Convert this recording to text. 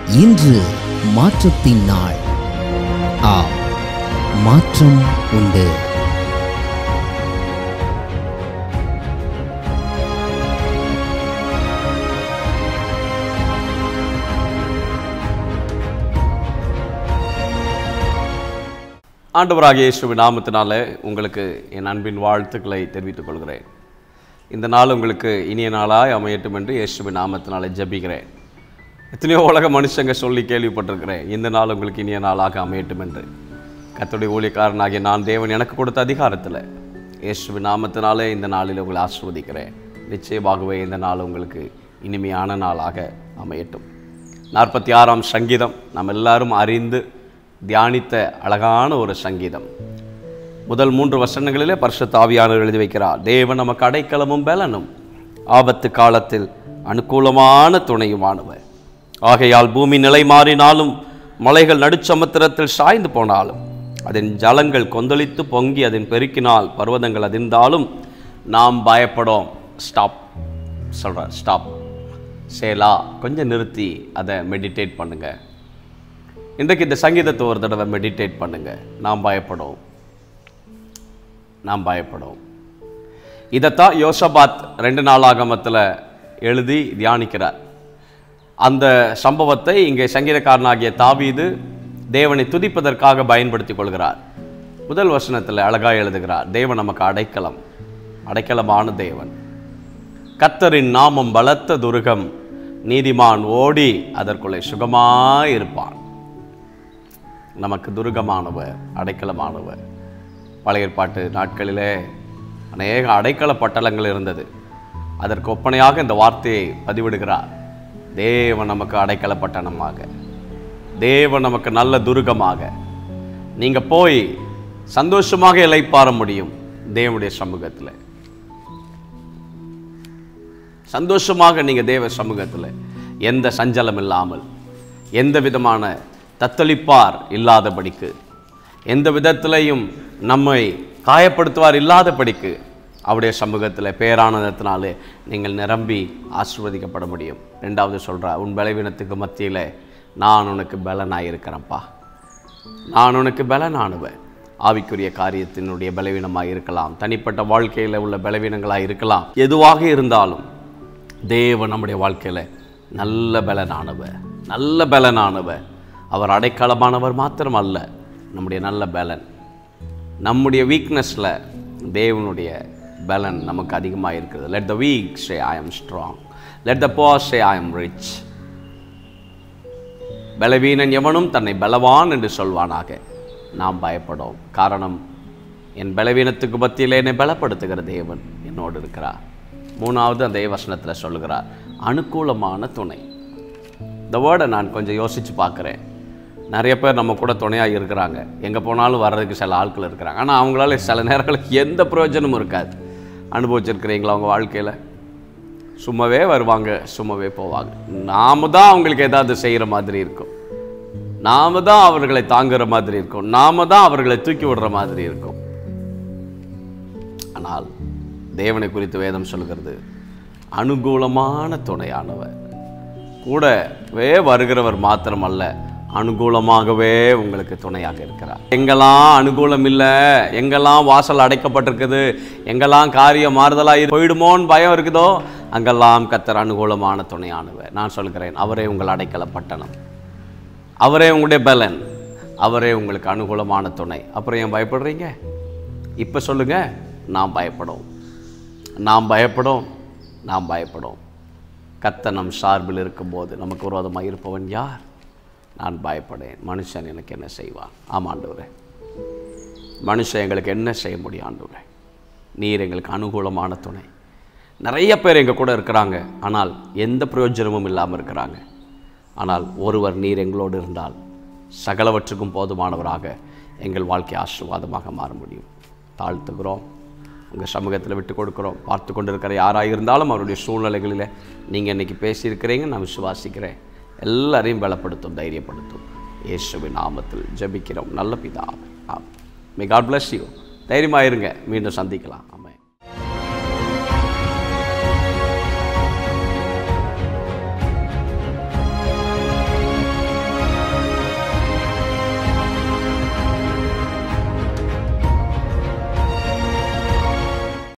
இன்று மாற்றத்தின் நாள் ஆம் மாற்றம் உண்டு ஆண்டவராகிய இயேசுவின் நாமத்தினால உங்களுக்கு என் அன்பின் வாழ்த்துக்களை தெரிவித்துக் கொள்கிறேன் இந்த நாள் உங்களுக்கு இனிய நாளாய் அமையட்டும் என்று இயேசுவின் நாமத்தினால ஜெபிக்கிறேன் எத்தனையோ உலக மனுஷங்க சொல்லி கேள்விப்பட்டிருக்கிறேன் இந்த நாள் உங்களுக்கு இனிய நாளாக அமையட்டும் என்று கர்த்தருடைய ஊழியக்காரனாகிய நான் தேவன் எனக்கு கொடுத்த அதிகாரத்தில் இயேசுவின் நாமத்தினாலே இந்த நாளில் உங்களை ஆசிர்வதிக்கிறேன் நிச்சயமாகவே இந்த நாள் உங்களுக்கு இனிமையான நாளாக அமையட்டும் நாற்பத்தி ஆறாம் சங்கீதம் நாம் எல்லாரும் அறிந்து தியானித்த அழகான ஒரு சங்கீதம் முதல் மூன்று வசனங்களிலே பரிசுத்த ஆவியானவர் எழுதி வைக்கிறார் தேவன் நமக்கு அடைக்கலமும் பலனும் ஆபத்து காலத்தில் அனுகூலமான துணையுமானவர் ஆகையால் பூமி நிலை மாறினாலும் மலைகள் நடுச்சமுத்திரத்தில் சாய்ந்து போனாலும் அதன் ஜலங்கள் கொந்தளித்து பொங்கி அதன் பெருக்கினால் பர்வதங்கள் அதிர்ந்தாலும் நாம் பயப்படோம் ஸ்டாப் சொல்கிறேன் ஸ்டாப் சேலா கொஞ்சம் நிறுத்தி அதை மெடிடேட் பண்ணுங்க இன்றைக்கு இந்த சங்கீதத்தை ஒரு தடவை மெடிடேட் பண்ணுங்க நாம் பயப்படும் நாம் பயப்படும் இதைத்தான் யோசபாத் ரெண்டு நாளாகமத்தில் எழுதி தியானிக்கிறார் அந்த சம்பவத்தை இங்கே சங்கீதக்காரனாகிய தாவீது தேவனை துதிப்பதற்காக பயன்படுத்திக் கொள்கிறார் முதல் வசனத்தில் அழகாக எழுதுகிறார் தேவன் நமக்கு அடைக்கலம் அடைக்கலமான தேவன் கர்த்தரின் நாமம் பலத்த துருகம் நீதிமான் ஓடி அதற்குள்ளே சுகமாயிருப்பான் நமக்கு துருகமானவர் அடைக்கலமானவர் பழைய ஏற்பாட்டு நாட்களிலே அநேக அடைக்கல பட்டலங்கள் இருந்தது அதற்கு ஒப்பனையாக இந்த வார்த்தையை பதிவிடுகிறார் தேவன் நமக்கு அடைக்கல பட்டணமாக தேவன் நமக்கு நல்ல துருகமாக நீங்க போய் சந்தோஷமாக இலைப்பாற முடியும் தேவனுடைய சமூகத்தில் சந்தோஷமாக நீங்க தேவ சமூகத்தில் எந்த சஞ்சலம் இல்லாமல் எந்த விதமான தத்தளிப்பார் இல்லாதபடிக்கு எந்த விதத்திலையும் நம்மை காயப்படுத்துவார் இல்லாதபடிக்கு அவருடைய சமூகத்தில் பேரானதத்தினாலே நீங்கள் நிரம்பி ஆசிர்வதிக்கப்பட முடியும் ரெண்டாவது சொல்றா உன் பலவீனத்துக்கு மத்தியில் நான் உனக்கு பலனாக இருக்கிறேன்ப்பா நான் உனக்கு பலனானுவேன் ஆவிக்குரிய காரியத்தினுடைய பலவீனமாக இருக்கலாம் தனிப்பட்ட வாழ்க்கையில் உள்ள பலவீனங்களாக இருக்கலாம் எதுவாக இருந்தாலும் தேவன் நம்முடைய வாழ்க்கையில் நல்ல பலனானவர் நல்ல பலனானவர் அவர் அடைக்கலமானவர் மாத்திரம் அல்ல நம்முடைய நல்ல பலன் நம்முடைய வீக்னஸில் தேவனுடைய பலன் நமக்கு அதிகமாக இருக்குது let the weak say I am strong let the poor say I am rich பலவீனன் எவனும் தன்னை பலவான் என்று சொல்வானாக நாம் பயப்படும் காரணம் என் பலவீனத்துக்கு மத்தியில் என்னை பலப்படுத்துகிற தேவன் என்னோடு இருக்கிறார் மூணாவது அந்த வசனத்தில் சொல்லுகிறார் அனுகூலமான துணை இந்த வேர்டை நான் கொஞ்சம் யோசித்து பார்க்குறேன் நிறைய பேர் நம்ம கூட துணையாக இருக்கிறாங்க எங்கே போனாலும் வர்றதுக்கு சில ஆட்கள் இருக்கிறாங்க ஆனால் அவங்களால சில நேரங்களுக்கு எந்த பிரயோஜனமும் இருக்காது அனுபவிச்சிருக்கிறீங்களா அவங்க வாழ்க்கையில் சும்மாவே வருவாங்க சும்மாவே போவாங்க நாம தான் அவங்களுக்கு ஏதாவது செய்கிற மாதிரி இருக்கும் நாம தான் அவர்களை தாங்குற மாதிரி இருக்கும் நாம தான் அவர்களை தூக்கி விடுற மாதிரி இருக்கும் ஆனால் தேவனை குறித்து வேதம் சொல்கிறது அனுகூலமான துணையானவர் கூடவே வருகிறவர் மாத்திரமல்ல அனுகூலமாகவே உங்களுக்கு துணையாக இருக்கிறார் எங்கெல்லாம் அனுகூலம் இல்லை எங்கெல்லாம் வாசல் அடைக்கப்பட்டிருக்குது எங்கெல்லாம் காரியம் மாறுதலாக போயிடுமோன்னு பயம் இருக்குதோ அங்கெல்லாம் கத்தர் அனுகூலமான துணையானவர் நான் சொல்கிறேன் அவரே உங்கள் அடைக்கல பட்டணம் அவரே உங்களுடைய பலன் அவரே உங்களுக்கு அனுகூலமான துணை அப்புறம் ஏன் பயப்படுறீங்க இப்போ சொல்லுங்க நாம் பயப்படும் நாம் பயப்படும் நாம் பயப்படும் கத்த நம் சார்பில் இருக்கும்போது நமக்கு விரோதமாக இருப்பவன் யார் நான் பயப்படேன் மனுஷன் எனக்கு என்ன செய்வான் ஆமாம் ஆண்டவரே மனுஷன் எங்களுக்கு என்ன செய்ய முடியும் ஆண்டவரே நீர் எங்களுக்கு அனுகூலமான துணை நிறைய பேர் எங்கள் கூட இருக்கிறாங்க ஆனால் எந்த பிரயோஜனமும் இல்லாமல் இருக்கிறாங்க ஆனால் ஒருவர் நீர் எங்களோடு இருந்தால் சகலவற்றுக்கும் போதுமானவராக எங்கள் வாழ்க்கை ஆசீர்வாதமாக மாற முடியும் தாழ்த்துகிறோம் உங்கள் சமூகத்தில் விட்டு கொடுக்குறோம் பார்த்து கொண்டிருக்கிற யாராக இருந்தாலும் அவருடைய சூழ்நிலைகளில் நீங்கள் இன்றைக்கி பேசியிருக்கிறீங்க நான் விசுவாசிக்கிறேன் எல்லாரையும் பலப்படுத்தும் தைரியப்படுத்தும் இயேசுவின் நாமத்தில் ஜெபிக்கிறோம் நல்ல பிதாவே ஆம் மே காட் bless யூ தைரியமாக இருங்க மீண்டும் சந்திக்கலாம்